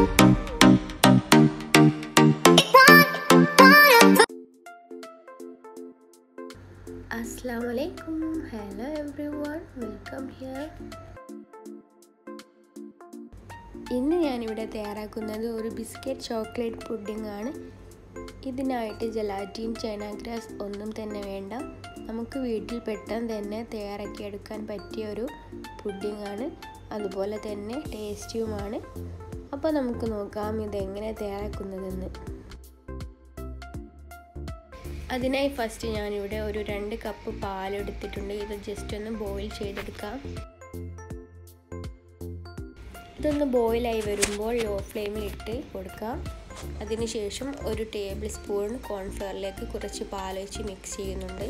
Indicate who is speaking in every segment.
Speaker 1: അസ്സാം വലൈക്കും hello everyone welcome here ഇന്ന് ഞാനിവിടെ തയ്യാറാക്കുന്നത് ഒരു ബിസ്ക്കറ്റ് ചോക്ലേറ്റ് പുഡിംഗ് ആണ് ഇതിനായിട്ട് ജലാറ്റിൻ ചൈന ഗ്രാസ് ഒന്നും തന്നെ വേണ്ട നമുക്ക് വീട്ടിൽ പെട്ടെന്ന് തന്നെ തയ്യാറാക്കിയെടുക്കാൻ പറ്റിയ ഒരു പുഡിംഗ് ആണ് അതുപോലെ തന്നെ ടേസ്റ്റിയുമാണ് അപ്പോൾ നമുക്ക് നോക്കാം ഇതെങ്ങനെ തയ്യാറാക്കുന്നതെന്ന് അതിനായി ഫസ്റ്റ് ഞാനിവിടെ ഒരു രണ്ട് കപ്പ് പാലെടുത്തിട്ടുണ്ട് ഇത് ജസ്റ്റ് ഒന്ന് ബോയിൽ ചെയ്തെടുക്കാം ഇതൊന്ന് ബോയിലായി വരുമ്പോൾ ലോ ഫ്ലെയിമിൽ ഇട്ട് കൊടുക്കാം അതിനുശേഷം ഒരു ടേബിൾ സ്പൂൺ കോൺഫ്ലവറിലേക്ക് കുറച്ച് പാൽ വെച്ച് മിക്സ് ചെയ്യുന്നുണ്ട്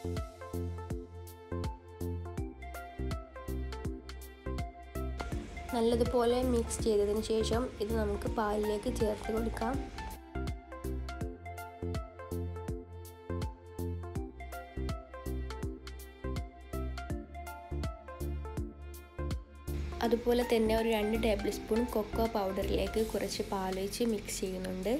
Speaker 1: നല്ലതുപോലെ മിക്സ് ചെയ്തതിന് ശേഷം ഇത് നമുക്ക് പാലിലേക്ക് ചേർത്ത് കൊടുക്കാം അതുപോലെ തന്നെ ഒരു രണ്ട് ടേബിൾ സ്പൂൺ കൊക്കോ പൗഡറിലേക്ക് കുറച്ച് പാൽ ഒഴിച്ച് മിക്സ് ചെയ്യുന്നുണ്ട്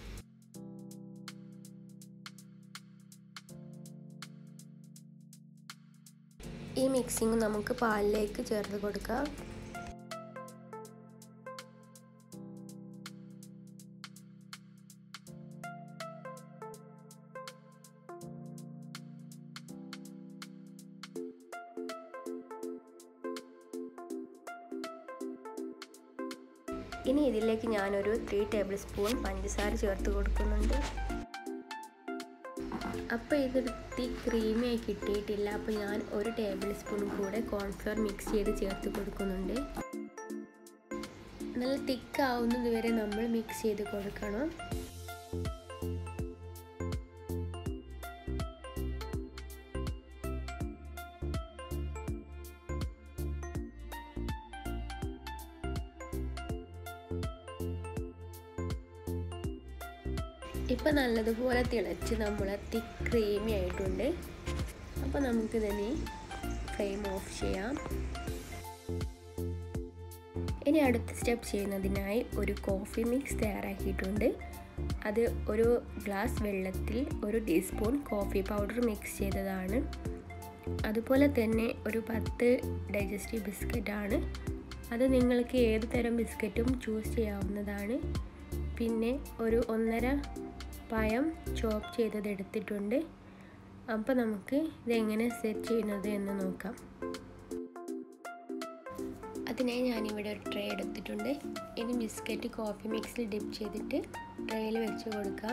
Speaker 1: ഈ മിക്സിങ് നമുക്ക് പാലിലേക്ക് ചേർത്ത് കൊടുക്കാം ഇനി ഇതിലേക്ക് ഞാനൊരു ത്രീ ടേബിൾ സ്പൂൺ പഞ്ചസാര ചേർത്ത് കൊടുക്കുന്നുണ്ട് അപ്പോൾ ഇതൊരുത്തി ക്രീമിയായി കിട്ടിയിട്ടില്ല അപ്പോൾ ഞാൻ ഒരു ടേബിൾ സ്പൂൺ കൂടെ കോൺഫ്ലവർ മിക്സ് ചെയ്ത് ചേർത്ത് കൊടുക്കുന്നുണ്ട് നല്ല തിക്ക് ആവുന്നത് വരെ നമ്മൾ മിക്സ് ചെയ്ത് കൊടുക്കണം ഇപ്പം നല്ലതുപോലെ തിളച്ച് നമ്മൾ തിക്ക് ക്രീമി ആയിട്ടുണ്ട് അപ്പോൾ നമുക്കിതിനെ ഫ്ലെയിം ഓഫ് ചെയ്യാം ഇനി അടുത്ത സ്റ്റെപ്പ് ചെയ്യുന്നതിനായി ഒരു കോഫി മിക്സ് തയ്യാറാക്കിയിട്ടുണ്ട് അത് ഒരു ഗ്ലാസ് വെള്ളത്തിൽ ഒരു ടീസ്പൂൺ കോഫി പൗഡർ മിക്സ് ചെയ്തതാണ് അതുപോലെ തന്നെ ഒരു പത്ത് ഡൈജസ്റ്റീവ് ബിസ്ക്കറ്റാണ് അത് നിങ്ങൾക്ക് ഏത് തരം ബിസ്ക്കറ്റും ചൂസ് ചെയ്യാവുന്നതാണ് പിന്നെ ഒരു ഒന്നര പഴം ചോപ്പ് ചെയ്തത് എടുത്തിട്ടുണ്ട് അപ്പോൾ നമുക്ക് ഇതെങ്ങനെ സെറ്റ് ചെയ്യുന്നത് എന്ന് നോക്കാം അതിനായി ഞാനിവിടെ ഒരു ട്രേ എടുത്തിട്ടുണ്ട് ഇനി ബിസ്ക്കറ്റ് കോഫി മിക്സിൽ ഡിപ്പ് ചെയ്തിട്ട് ട്രേയിൽ വെച്ച് കൊടുക്കാം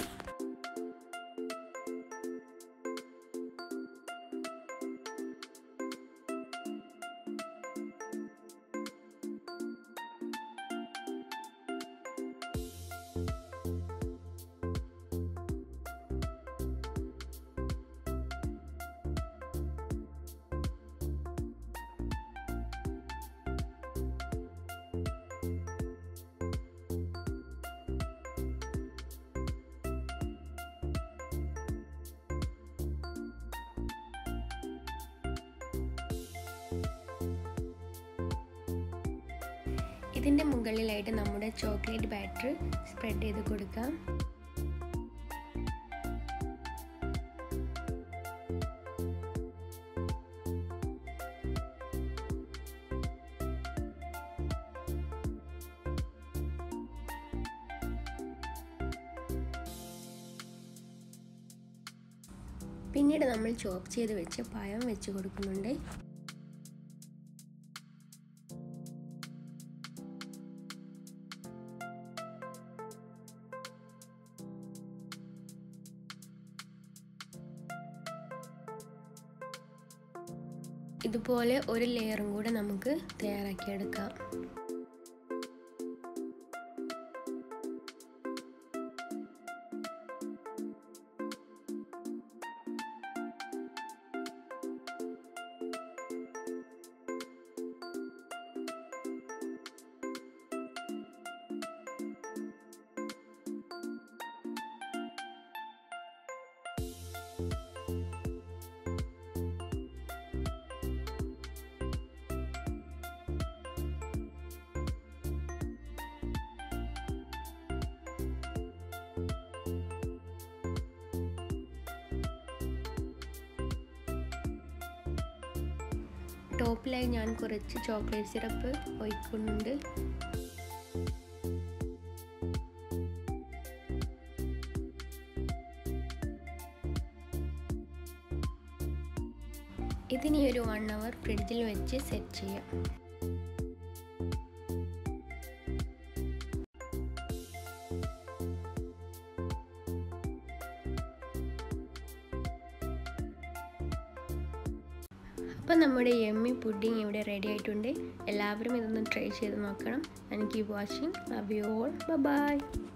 Speaker 1: ഇതിൻ്റെ മുകളിലായിട്ട് നമ്മുടെ ചോക്ലേറ്റ് ബാറ്റർ സ്പ്രെഡ് ചെയ്ത് കൊടുക്കാം പിന്നീട് നമ്മൾ ചോപ്പ് ചെയ്ത് വെച്ച് പഴം വെച്ച് കൊടുക്കുന്നുണ്ട് ഇതുപോലെ ഒരു ലെയറും കൂടെ നമുക്ക് തയ്യാറാക്കിയെടുക്കാം ടോപ്പിലായി ഞാൻ കുറച്ച് ചോക്ലേറ്റ് സിറപ്പ് ഒഴിക്കുന്നുണ്ട് ഇതിനി ഒരു വൺ അവർ ഫ്രിഡ്ജിൽ വെച്ച് സെറ്റ് ചെയ്യാം അപ്പം നമ്മുടെ എമ്മി പുഡിങ് ഇവിടെ റെഡി ആയിട്ടുണ്ട് എല്ലാവരും ഇതൊന്ന് ട്രൈ ചെയ്ത് നോക്കണം and keep watching love you all by